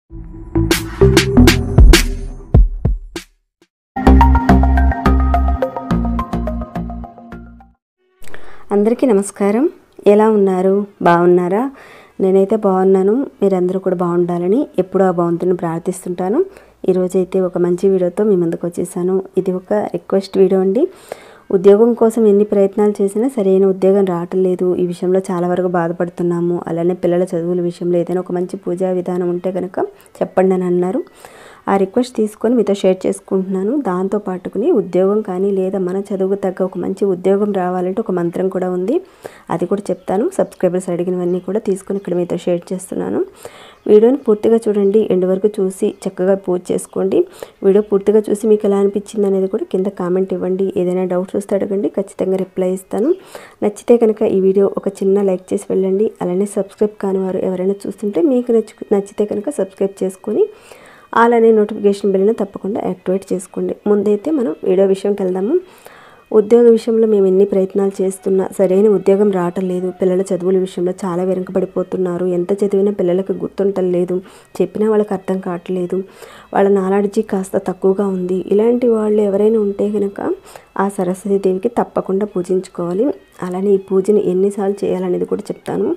అందరికీ నమస్కారం ఎలా ఉన్నారు బాగున్నారా నేనైతే బాగున్నాను మీరందరూ కూడా బాగుండాలని ఎప్పుడూ ఆ బాగుంటుంది ప్రార్థిస్తుంటాను ఈరోజైతే ఒక మంచి వీడియోతో మీ ముందుకు వచ్చేసాను ఇది ఒక రిక్వెస్ట్ వీడియో అండి ఉద్యోగం కోసం ఎన్ని ప్రయత్నాలు చేసినా సరైన ఉద్యోగం రావటం లేదు ఈ విషయంలో చాలా వరకు బాధపడుతున్నాము అలానే పిల్లల చదువుల విషయంలో ఏదైనా ఒక మంచి పూజా విధానం ఉంటే కనుక చెప్పండి అని అన్నారు ఆ రిక్వెస్ట్ తీసుకొని మీతో షేర్ చేసుకుంటున్నాను దాంతో పాటుకుని ఉద్యోగం కానీ లేదా మన చదువుకు తగ్గ ఒక మంచి ఉద్యోగం రావాలంటే ఒక మంత్రం కూడా ఉంది అది కూడా చెప్తాను సబ్స్క్రైబర్స్ అడిగినవన్నీ కూడా తీసుకొని ఇక్కడ మీతో షేర్ చేస్తున్నాను వీడియోని పూర్తిగా చూడండి ఎండ్ వరకు చూసి చక్కగా పూజ చేసుకోండి వీడియో పూర్తిగా చూసి మీకు ఎలా అనిపించింది అనేది కూడా కింద కామెంట్ ఇవ్వండి ఏదైనా డౌట్స్ వస్తే అడగండి ఖచ్చితంగా రిప్లై ఇస్తాను నచ్చితే కనుక ఈ వీడియో ఒక చిన్న లైక్ చేసి వెళ్ళండి అలానే సబ్స్క్రైబ్ కాని వారు ఎవరైనా చూస్తుంటే మీకు నచ్చు నచ్చితే కనుక సబ్స్క్రైబ్ చేసుకొని ఆల్ అనే నోటిఫికేషన్ బిల్ని తప్పకుండా యాక్టివేట్ చేసుకోండి ముందైతే మనం వీడియో విషయంకి వెళ్దాము ఉద్యోగ విషయంలో మేము ఎన్ని ప్రయత్నాలు చేస్తున్నా సరైన ఉద్యోగం రావటం లేదు పిల్లల చదువుల విషయంలో చాలా వెనుకబడిపోతున్నారు ఎంత చదివినా పిల్లలకు గుర్తుంటలేదు చెప్పినా వాళ్ళకి అర్థం కావట్లేదు వాళ్ళ నాలెడ్జి కాస్త తక్కువగా ఉంది ఇలాంటి వాళ్ళు ఎవరైనా ఉంటే కనుక ఆ సరస్వతి దేవికి తప్పకుండా పూజించుకోవాలి అలానే ఈ పూజని ఎన్నిసార్లు చేయాలనేది కూడా చెప్తాను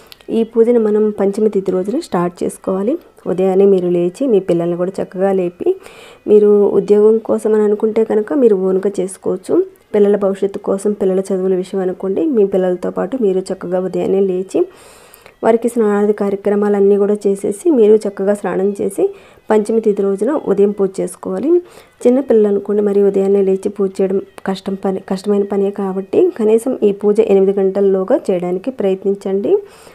ఈ పూజను మనం పంచమి తిథి రోజున స్టార్ట్ చేసుకోవాలి ఉదయాన్నే మీరు లేచి మీ పిల్లల్ని కూడా చక్కగా లేపి మీరు ఉద్యోగం కోసం అని అనుకుంటే కనుక మీరు ఓన్గా చేసుకోవచ్చు పిల్లల భవిష్యత్తు కోసం పిల్లల చదువుల విషయం అనుకోండి మీ పిల్లలతో పాటు మీరు చక్కగా ఉదయాన్నే లేచి వారికి స్నానాది కార్యక్రమాలన్నీ కూడా చేసేసి మీరు చక్కగా స్నానం చేసి పంచమి తిథి రోజున ఉదయం పూజ చేసుకోవాలి చిన్న పిల్లలు అనుకోండి మరి ఉదయాన్నే లేచి పూజ చేయడం కష్టం పని కష్టమైన పనే కాబట్టి కనీసం ఈ పూజ ఎనిమిది గంటల్లోగా చేయడానికి ప్రయత్నించండి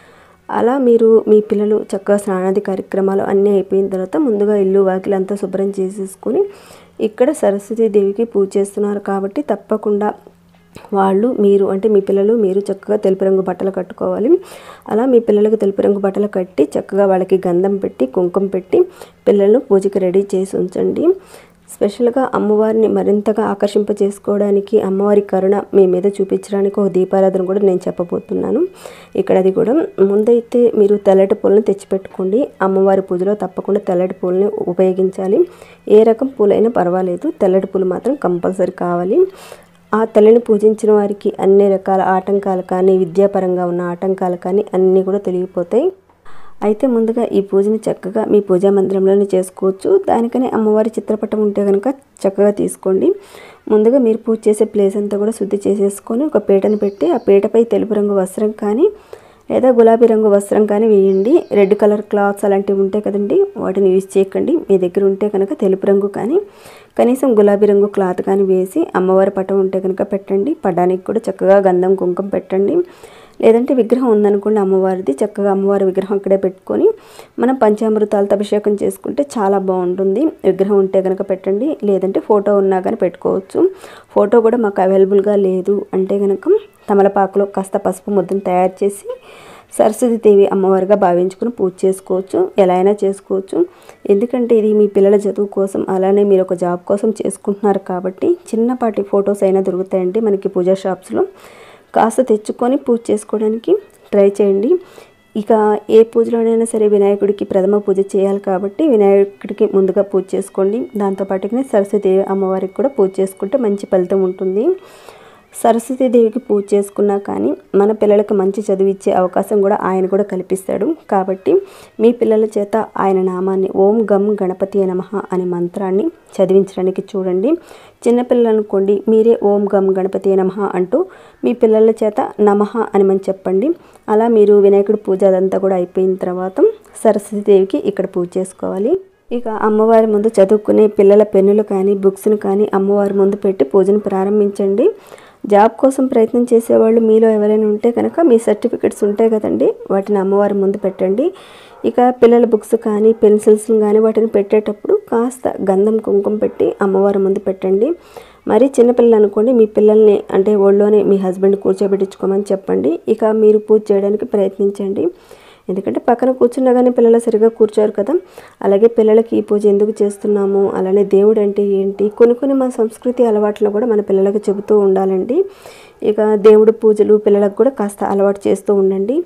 అలా మీరు మీ పిల్లలు చక్కగా స్నానాది కార్యక్రమాలు అన్నీ అయిపోయిన తర్వాత ముందుగా ఇల్లు వాకిలు అంతా శుభ్రం చేసేసుకొని ఇక్కడ సరస్వతీ దేవికి పూజ చేస్తున్నారు కాబట్టి తప్పకుండా వాళ్ళు మీరు అంటే మీ పిల్లలు మీరు చక్కగా తెలుపు రంగు బట్టలు కట్టుకోవాలి అలా మీ పిల్లలకు తెలుపు రంగు బట్టలు కట్టి చక్కగా వాళ్ళకి గంధం పెట్టి కుంకుమ పెట్టి పిల్లలను పూజకి రెడీ చేసి ఉంచండి స్పెషల్గా అమ్మవారిని మరింతగా ఆకర్షింప చేసుకోవడానికి అమ్మవారి కరుణ మీ మీద చూపించడానికి ఒక దీపారాధన కూడా నేను చెప్పబోతున్నాను ఇక్కడ అది కూడా ముందైతే మీరు తెల్లటి పూలను తెచ్చిపెట్టుకోండి అమ్మవారి పూజలో తప్పకుండా తెల్లటి పూలని ఉపయోగించాలి ఏ రకం పూలైనా పర్వాలేదు తెల్లటి పూలు మాత్రం కంపల్సరీ కావాలి ఆ తల్లిని పూజించిన వారికి అన్ని రకాల ఆటంకాలు కానీ విద్యాపరంగా ఉన్న ఆటంకాలు కానీ అన్నీ కూడా తొలగిపోతాయి అయితే ముందుగా ఈ పూజని చక్కగా మీ పూజా మందిరంలోనే చేసుకోవచ్చు దానికనే అమ్మవారి చిత్రపటం ఉంటే కనుక చక్కగా తీసుకోండి ముందుగా మీరు పూజ చేసే ప్లేస్ అంతా కూడా శుద్ధి చేసేసుకొని ఒక పీటను పెట్టి ఆ పీటపై తెలుపు రంగు వస్త్రం కానీ లేదా గులాబీ రంగు వస్త్రం కానీ వేయండి రెడ్ కలర్ క్లాత్స్ అలాంటివి ఉంటాయి కదండి వాటిని యూజ్ చేయకండి మీ దగ్గర ఉంటే కనుక తెలుపు రంగు కానీ కనీసం గులాబీ రంగు క్లాత్ కానీ వేసి అమ్మవారి పటం ఉంటే కనుక పెట్టండి పడ్డానికి కూడా చక్కగా గంధం కుంకుమ పెట్టండి లేదంటే విగ్రహం ఉందనుకోండి అమ్మవారిది చక్కగా అమ్మవారి విగ్రహం అక్కడే పెట్టుకొని మనం పంచామృతాలతో అభిషేకం చేసుకుంటే చాలా బాగుంటుంది విగ్రహం ఉంటే కనుక పెట్టండి లేదంటే ఫోటో ఉన్నా కానీ పెట్టుకోవచ్చు ఫోటో కూడా మాకు అవైలబుల్గా లేదు అంటే కనుక తమలపాకులో కాస్త పసుపు ముద్దను తయారు చేసి సరస్వతీదేవి అమ్మవారిగా భావించుకుని పూజ చేసుకోవచ్చు ఎలా అయినా చేసుకోవచ్చు ఎందుకంటే ఇది మీ పిల్లల చదువు కోసం అలానే మీరు ఒక జాబ్ కోసం చేసుకుంటున్నారు కాబట్టి చిన్నపాటి ఫొటోస్ అయినా దొరుకుతాయండి మనకి పూజా షాప్స్లో కాస్త తెచ్చుకొని పూజ చేసుకోవడానికి ట్రై చేయండి ఇక ఏ పూజలోనైనా సరే వినాయకుడికి ప్రథమ పూజ చేయాలి కాబట్టి వినాయకుడికి ముందుగా పూజ చేసుకోండి దాంతోపాటుగానే సరస్వతి అమ్మవారికి కూడా పూజ చేసుకుంటే మంచి ఫలితం ఉంటుంది సరస్వతీదేవికి పూజ చేసుకున్నా కానీ మన పిల్లలకు మంచి చదువు ఇచ్చే అవకాశం కూడా ఆయన కూడా కల్పిస్తాడు కాబట్టి మీ పిల్లల చేత ఆయన నామాన్ని ఓం గం గణపతి నమ అనే మంత్రాన్ని చదివించడానికి చూడండి చిన్నపిల్లలు అనుకోండి మీరే ఓం గం గణపతి నమ అంటూ మీ పిల్లల చేత నమ అని మనం చెప్పండి అలా మీరు వినాయకుడి పూజ అదంతా కూడా అయిపోయిన తర్వాత సరస్వతీదేవికి ఇక్కడ పూజ చేసుకోవాలి ఇక అమ్మవారి ముందు చదువుకునే పిల్లల పెన్నులు కానీ బుక్స్ని కానీ అమ్మవారి ముందు పెట్టి పూజను ప్రారంభించండి జాబ్ కోసం ప్రయత్నం చేసేవాళ్ళు మీలో ఎవరైనా ఉంటే కనుక మీ సర్టిఫికెట్స్ ఉంటాయి కదండి వాటిని అమ్మవారి ముందు పెట్టండి ఇక పిల్లల బుక్స్ కానీ పెన్సిల్స్ కానీ వాటిని పెట్టేటప్పుడు కాస్త గంధం కుంకుమ పెట్టి అమ్మవారి ముందు పెట్టండి మరి చిన్నపిల్లలు అనుకోండి మీ పిల్లల్ని అంటే ఒళ్ళోనే మీ హస్బెండ్ కూర్చోబెట్టించుకోమని చెప్పండి ఇక మీరు పూజ చేయడానికి ప్రయత్నించండి ఎందుకంటే పక్కన కూర్చున్నా కానీ పిల్లలు సరిగా కూర్చోరు కదా అలాగే పిల్లలకి ఈ పూజ ఎందుకు చేస్తున్నాము అలానే దేవుడు అంటే ఏంటి కొన్ని కొన్ని మన సంస్కృతి అలవాట్లు కూడా మన పిల్లలకు చెబుతూ ఉండాలండి ఇక దేవుడు పూజలు పిల్లలకు కూడా కాస్త అలవాటు చేస్తూ ఉండండి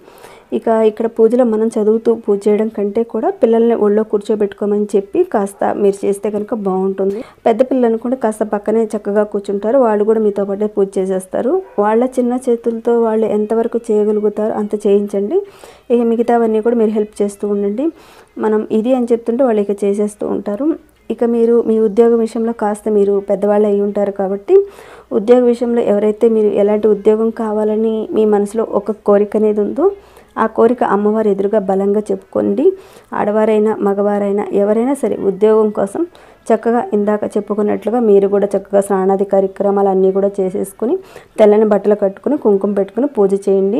ఇక ఇక్కడ పూజలో మనం చదువుతూ పూజ చేయడం కంటే కూడా పిల్లల్ని ఒళ్ళో కూర్చోబెట్టుకోమని చెప్పి కాస్త మీరు చేస్తే కనుక బాగుంటుంది పెద్ద పిల్లలు అనుకుంటే కాస్త పక్కనే చక్కగా కూర్చుంటారు వాళ్ళు కూడా మీతో పాటే పూజ చేసేస్తారు వాళ్ళ చిన్న చేతులతో వాళ్ళు ఎంతవరకు చేయగలుగుతారో అంత చేయించండి ఇక మిగతావన్నీ కూడా మీరు హెల్ప్ చేస్తూ ఉండండి మనం ఇది అని చెప్తుంటే వాళ్ళు ఇక చేసేస్తూ ఉంటారు ఇక మీరు మీ ఉద్యోగ విషయంలో కాస్త మీరు పెద్దవాళ్ళు అయి ఉంటారు కాబట్టి ఉద్యోగ విషయంలో ఎవరైతే మీరు ఎలాంటి ఉద్యోగం కావాలని మీ మనసులో ఒక కోరిక అనేది ఉందో ఆ కోరిక అమ్మవారి ఎదురుగా బలంగా చెప్పుకోండి ఆడవారైనా మగవారైనా ఎవరైనా సరే ఉద్యోగం కోసం చక్కగా ఇందాక చెప్పుకున్నట్లుగా మీరు కూడా చక్కగా స్నానాది కార్యక్రమాలు అన్నీ కూడా చేసేసుకుని తెల్లని బట్టలు కట్టుకుని కుంకుమ పెట్టుకుని పూజ చేయండి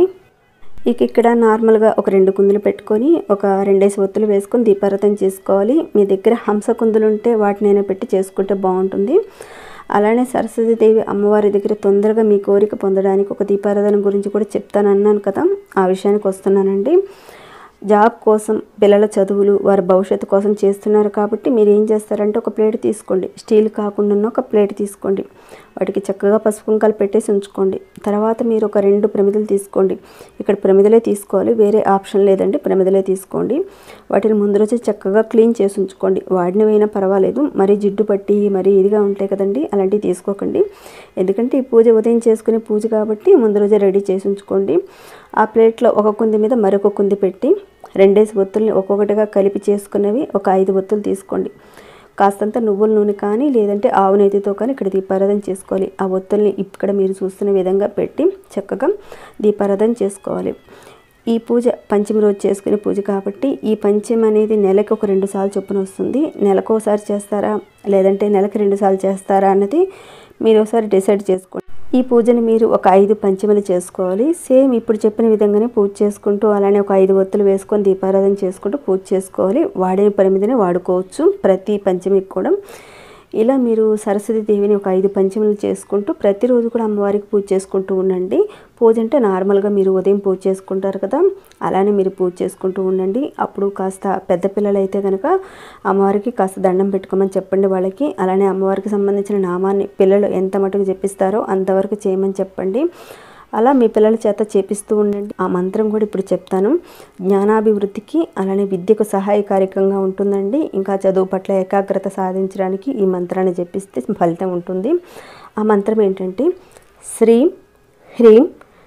ఇక ఇక్కడ నార్మల్గా ఒక రెండు కుందులు పెట్టుకొని ఒక రెండేసి ఒత్తులు వేసుకొని దీపారాధన చేసుకోవాలి మీ దగ్గర హంస కుందులు ఉంటే వాటినైనా పెట్టి చేసుకుంటే బాగుంటుంది అలానే సరస్వతీదేవి అమ్మవారి దగ్గర తొందరగా మీ కోరిక పొందడానికి ఒక దీపారాధన గురించి కూడా చెప్తాను అన్నాను కదా ఆ విషయానికి వస్తున్నానండి జాబ్ కోసం పిల్లల చదువులు వారి భవిష్యత్తు కోసం చేస్తున్నారు కాబట్టి మీరు ఏం చేస్తారంటే ఒక ప్లేట్ తీసుకోండి స్టీల్ కాకుండా ఒక ప్లేట్ తీసుకోండి వాటికి చక్కగా పసుపు కుంకాలు పెట్టేసి ఉంచుకోండి తర్వాత మీరు ఒక రెండు ప్రమిదలు తీసుకోండి ఇక్కడ ప్రమిదలే తీసుకోవాలి వేరే ఆప్షన్ లేదండి ప్రమిదలే తీసుకోండి వాటిని ముందు రోజు చక్కగా క్లీన్ చేసి ఉంచుకోండి వాడినవైనా పర్వాలేదు మరీ జిడ్డు పట్టి మరీ ఇదిగా ఉంటాయి కదండి అలాంటివి తీసుకోకండి ఎందుకంటే ఈ పూజ ఉదయం చేసుకునే పూజ కాబట్టి ముందు రోజే రెడీ చేసి ఉంచుకోండి ఆ ప్లేట్లో ఒక కుంది మీద మరొక కుంది పెట్టి రెండేసి ఒత్తుల్ని ఒక్కొక్కటిగా కలిపి చేసుకున్నవి ఒక ఐదు ఒత్తులు తీసుకోండి కాస్తంత నువ్వుల నూనె కానీ లేదంటే ఆవు నెయ్యితో కానీ ఇక్కడ దీపారాధన చేసుకోవాలి ఆ ఒత్తుల్ని ఇక్కడ మీరు చూస్తున్న విధంగా పెట్టి చక్కగా దీపారాధన చేసుకోవాలి ఈ పూజ పంచమి రోజు చేసుకునే పూజ కాబట్టి ఈ పంచమి అనేది నెలకు ఒక రెండు సార్లు చొప్పున వస్తుంది నెలకు ఒకసారి చేస్తారా లేదంటే నెలకు రెండు సార్లు చేస్తారా అన్నది మీరు ఒకసారి డిసైడ్ చేసుకోండి ఈ పూజని మీరు ఒక ఐదు పంచములు చేసుకోవాలి సేమ్ ఇప్పుడు చెప్పిన విధంగానే పూజ చేసుకుంటూ అలానే ఒక ఐదు ఒత్తులు వేసుకొని దీపారాధన చేసుకుంటూ పూజ చేసుకోవాలి వాడిన పరిమితిని వాడుకోవచ్చు ప్రతి పంచమికి కూడా ఇలా మీరు సరస్వతి దేవిని ఒక ఐదు పంచములు చేసుకుంటూ ప్రతిరోజు కూడా అమ్మవారికి పూజ చేసుకుంటూ ఉండండి పూజ అంటే నార్మల్గా మీరు ఉదయం పూజ చేసుకుంటారు కదా అలానే మీరు పూజ చేసుకుంటూ ఉండండి అప్పుడు కాస్త పెద్ద పిల్లలు అయితే కనుక అమ్మవారికి కాస్త దండం పెట్టుకోమని చెప్పండి వాళ్ళకి అలానే అమ్మవారికి సంబంధించిన నామాన్ని పిల్లలు ఎంత మటుకు చెప్పిస్తారో అంతవరకు చేయమని చెప్పండి అలా మీ పిల్లల చేత చేపిస్తూ ఉండండి ఆ మంత్రం కూడా ఇప్పుడు చెప్తాను జ్ఞానాభివృద్ధికి అలానే విద్యకు సహాయకారికంగా ఉంటుందండి ఇంకా చదువు పట్ల ఏకాగ్రత సాధించడానికి ఈ మంత్రాన్ని జపిస్తే ఫలితం ఉంటుంది ఆ మంత్రం ఏంటంటే శ్రీం హ్రీం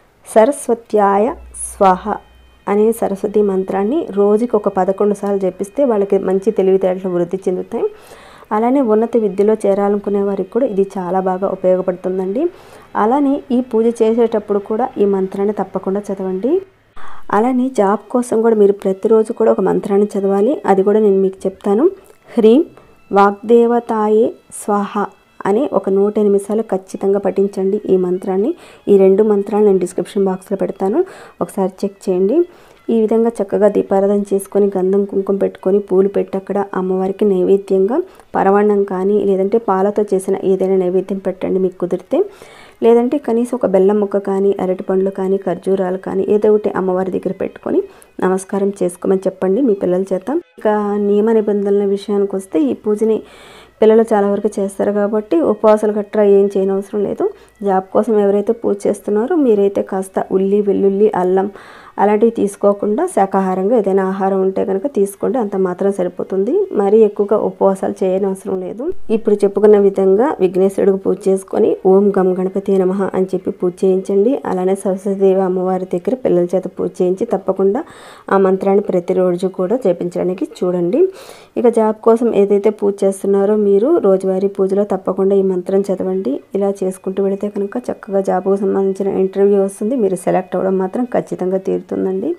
సరస్వత్యాయ స్వాహ అనే సరస్వతి మంత్రాన్ని రోజుకి ఒక పదకొండు సార్లు జపిస్తే వాళ్ళకి మంచి తెలివితేటలు వృద్ధి చెందుతాయి అలానే ఉన్నత విద్యలో చేరాలనుకునే వారికి కూడా ఇది చాలా బాగా ఉపయోగపడుతుందండి అలానే ఈ పూజ చేసేటప్పుడు కూడా ఈ మంత్రాన్ని తప్పకుండా చదవండి అలానే జాబ్ కోసం కూడా మీరు ప్రతిరోజు కూడా ఒక మంత్రాన్ని చదవాలి అది కూడా నేను మీకు చెప్తాను హ్రీం వాగ్దేవతాయే స్వాహ అని ఒక నూట ఎనిమిది సార్లు ఖచ్చితంగా పఠించండి ఈ మంత్రాన్ని ఈ రెండు మంత్రాలు నేను డిస్క్రిప్షన్ బాక్స్లో పెడతాను ఒకసారి చెక్ చేయండి ఈ విధంగా చక్కగా దీపారాధన చేసుకొని గంధం కుంకుమ పెట్టుకొని పూలు పెట్టి అక్కడ అమ్మవారికి నైవేద్యంగా పరవాన్నం కానీ లేదంటే పాలతో చేసిన ఏదైనా నైవేద్యం పెట్టండి మీకు కుదిరితే లేదంటే కనీసం ఒక బెల్లం ముక్క కానీ అరటి పండ్లు కానీ ఖర్జూరాలు కానీ ఏదో ఒకటి అమ్మవారి దగ్గర పెట్టుకొని నమస్కారం చేసుకోమని చెప్పండి మీ పిల్లల చేత ఇక నియమ నిబంధనల విషయానికి వస్తే ఈ పూజని పిల్లలు చాలా వరకు చేస్తారు కాబట్టి ఉపవాసాలు గట్రా ఏం చేయనవసరం లేదు జాబ్ కోసం ఎవరైతే పూజ చేస్తున్నారో మీరైతే కాస్త ఉల్లి వెల్లుల్లి అల్లం అలాంటివి తీసుకోకుండా శాకాహారంగా ఏదైనా ఆహారం ఉంటే కనుక తీసుకోండి అంత మాత్రం సరిపోతుంది మరీ ఎక్కువగా ఉపవాసాలు చేయనవసరం లేదు ఇప్పుడు చెప్పుకున్న విధంగా విఘ్నేశ్వరుడికి పూజ చేసుకొని ఓం గం గణపతి నమ అని చెప్పి పూజ చేయించండి అలానే సరస్వతీదేవి అమ్మవారి దగ్గర పిల్లల చేత పూజ చేయించి తప్పకుండా ఆ మంత్రాన్ని ప్రతిరోజు కూడా చేపించడానికి చూడండి ఇక జాబ్ కోసం ఏదైతే పూజ చేస్తున్నారో మీరు రోజువారీ పూజలో తప్పకుండా ఈ మంత్రం చదవండి ఇలా చేసుకుంటూ వెళితే కనుక చక్కగా జాబ్కు సంబంధించిన ఇంటర్వ్యూ వస్తుంది మీరు సెలెక్ట్ అవ్వడం మాత్రం ఖచ్చితంగా తీరుతుందండి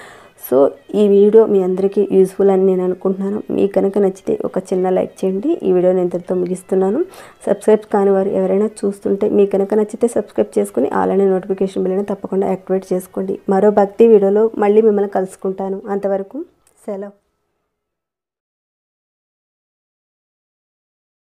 సో ఈ వీడియో మీ అందరికీ యూస్ఫుల్ అని నేను అనుకుంటున్నాను మీకు కనుక నచ్చితే ఒక చిన్న లైక్ చేయండి ఈ వీడియో నేను ఇంతటితో ముగిస్తున్నాను సబ్స్క్రైబ్ కాని వారు ఎవరైనా చూస్తుంటే మీకు కనుక నచ్చితే సబ్స్క్రైబ్ చేసుకుని అలానే నోటిఫికేషన్ బిల్ని తప్పకుండా యాక్టివేట్ చేసుకోండి మరో భక్తి వీడియోలో మళ్ళీ మిమ్మల్ని కలుసుకుంటాను అంతవరకు సెలవు